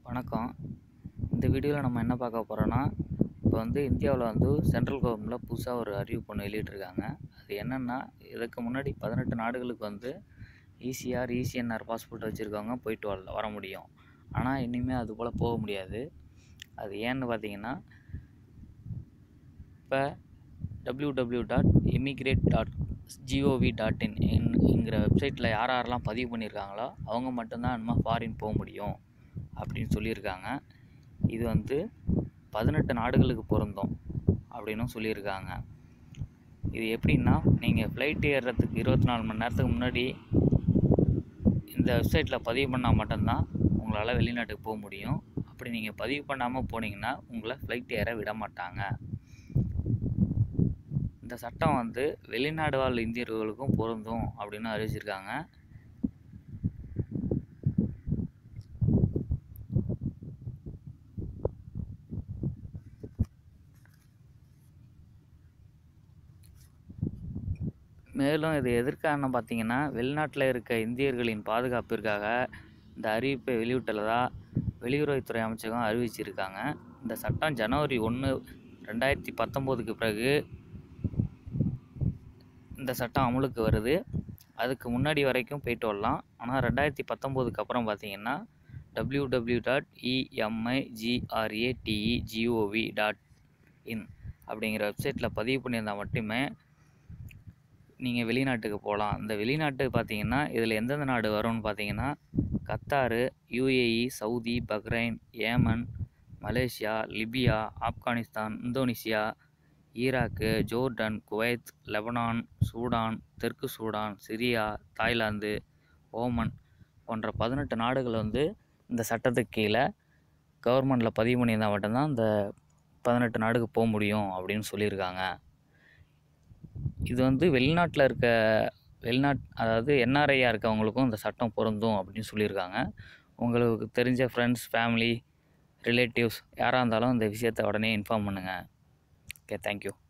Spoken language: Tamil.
வணக்கம் இந்த வீடியோவில் நம்ம என்ன பார்க்க போகிறோன்னா இப்போ வந்து இந்தியாவில் வந்து சென்ட்ரல் கவர்மெண்ட்டில் புதுசாக ஒரு அறிவிப்பு ஒன்று வெளியிட்டிருக்காங்க அது என்னென்னா இதுக்கு முன்னாடி பதினெட்டு நாடுகளுக்கு வந்து ஈசிஆர் இசிஎன்ஆர் பாஸ்போர்ட் வச்சுருக்கவங்க போயிட்டு வரல வர முடியும் ஆனால் இனிமேல் அது போல் போக முடியாது அது ஏன்னு பார்த்தீங்கன்னா இப்போ W W dot emigrate dot G O V dot in என்கிற வெப்சைட்டில் யார் யாரெல்லாம் பதிவு பண்ணியிருக்காங்களோ அவங்க மட்டும்தான் இனிமேல் ஃபாரின் போக முடியும் அப்படின்னு சொல்லியிருக்காங்க இது வந்து பதினெட்டு நாடுகளுக்கு பொருந்தும் அப்படின்னும் சொல்லியிருக்காங்க இது எப்படின்னா நீங்கள் ஃப்ளைட் ஏறுறதுக்கு இருபத்தி நாலு மணி நேரத்துக்கு முன்னாடி இந்த வெப்சைட்டில் பதிவு பண்ணால் மட்டும்தான் உங்களால் வெளிநாட்டுக்கு போக முடியும் அப்படி நீங்கள் பதிவு பண்ணாமல் போனீங்கன்னா உங்களை ஃப்ளைட் ஏற விட மாட்டாங்க இந்த சட்டம் வந்து வெளிநாடு வாழ் இந்தியர்களுக்கும் பொருந்தும் அப்படின்னு அறிவிச்சிருக்காங்க மேலும் இது எதற்கான பார்த்தீங்கன்னா வெளிநாட்டில் இருக்க இந்தியர்களின் பாதுகாப்பிற்காக இந்த அறிவிப்பை வெளியிட்டுள்ளதா வெளியுறவுத்துறை அமைச்சகம் அறிவிச்சிருக்காங்க இந்த சட்டம் ஜனவரி ஒன்று ரெண்டாயிரத்தி பத்தொம்போதுக்கு பிறகு இந்த சட்டம் அமலுக்கு வருது அதுக்கு முன்னாடி வரைக்கும் போயிட்டு வரலாம் ஆனால் ரெண்டாயிரத்தி பத்தொம்போதுக்கு அப்புறம் பார்த்தீங்கன்னா W W dot இஎம்ஐஜிஆர்ஏடிஇ gov dot இன் அப்படிங்கிற வெப்சைட்டில் பதிவு பண்ணியிருந்தால் மட்டுமே நீங்கள் வெளிநாட்டுக்கு போகலாம் இந்த வெளிநாட்டுக்கு பார்த்தீங்கன்னா இதில் எந்தெந்த நாடு வரும்னு பார்த்தீங்கன்னா Qatar UAE Saudi Bahrain Yemen Malaysia Libya Afghanistan Indonesia Iraq Jordan Kuwait Lebanon Sudan தெற்கு சூடான் சிரியா தாய்லாந்து ஓமன் போன்ற பதினெட்டு நாடுகள் வந்து இந்த சட்டத்துக்கு கீழே கவர்மெண்டில் பதிவு பண்ணியிருந்தால் மட்டும்தான் இந்த பதினெட்டு நாடுக்கு போக முடியும் அப்படின்னு சொல்லியிருக்காங்க இது வந்து வெளிநாட்டில் இருக்க வெளிநாட் அதாவது என்ஆர்ஐயாக இருக்கவங்களுக்கும் இந்த சட்டம் பொருந்தும் அப்படின்னு சொல்லியிருக்காங்க உங்களுக்கு தெரிஞ்ச ஃப்ரெண்ட்ஸ் ஃபேமிலி ரிலேட்டிவ்ஸ் யாராக இருந்தாலும் இந்த விஷயத்தை உடனே இன்ஃபார்ம் பண்ணுங்கள் ஓகே தேங்க்யூ